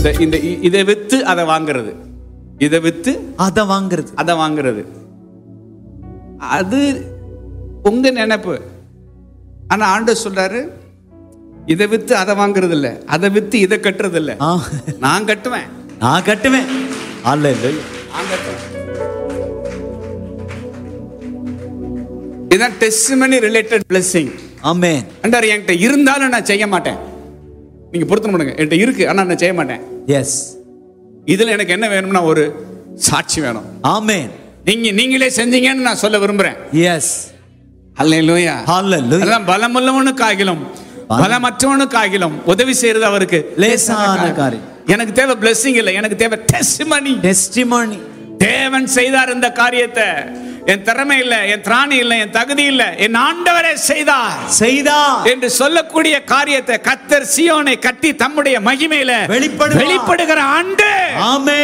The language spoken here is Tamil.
இந்த இந்த இ- இதை வித்து அதை வாங்குறது இதை வித்து அத வாங்குறது அதை வாங்குறது அது உங்க நினைப்பு ஆனா ஆண்டவர் சொல்றாரு இதை வித்து அதை வாங்குறது இல்ல அதை வித்து இதை கட்டுறது இல்ல ஆ, நான் கட்டுவேன் நான் கட்டுவேன் அல்லேலூயா நான் கட்டுவேன் இதான் டெஸ்டிமனி ரிலேட்டட் blessing ஆமென் அண்டார் என்கிட்ட இருந்தாலும் நான் செய்ய மாட்டேன் நீங்க பொருத்தம் பண்ணுங்க என்கிட்ட இருக்கு ஆனா நான் செய்ய மாட்டேன் எஸ் இதுல எனக்கு என்ன வேணும்னா ஒரு சாட்சி வேணும் ஆமென் நீங்க நீங்களே செஞ்சீங்கன்னு நான் சொல்ல விரும்புறேன் எஸ் அல்லேலூயா ஹalleluya அதெல்லாம் பலமுள்ளவனுக்காகிலும் பலமற்றவனுக்காகிலும் உதவி செய்யறது அவருக்கு லேசான காரியம் எனக்கு தேவை blessing இல்லை எனக்கு தேவை டெஸ்டிமனி டெஸ்டிமோனி தேவன் செய்தார் இந்த காரியத்தை என் திறமை இல்லை என் திராணி இல்லை என் தகுதி இல்லை என் ஆண்டவரே செய்தார் செய்தா என்று சொல்லக்கூடிய காரியத்தை கத்தர் சியோனை கட்டி தம்முடைய மகிமையில வெளிப்படுவார். வெளிப்படுகிற ஆண்டு ஆமென்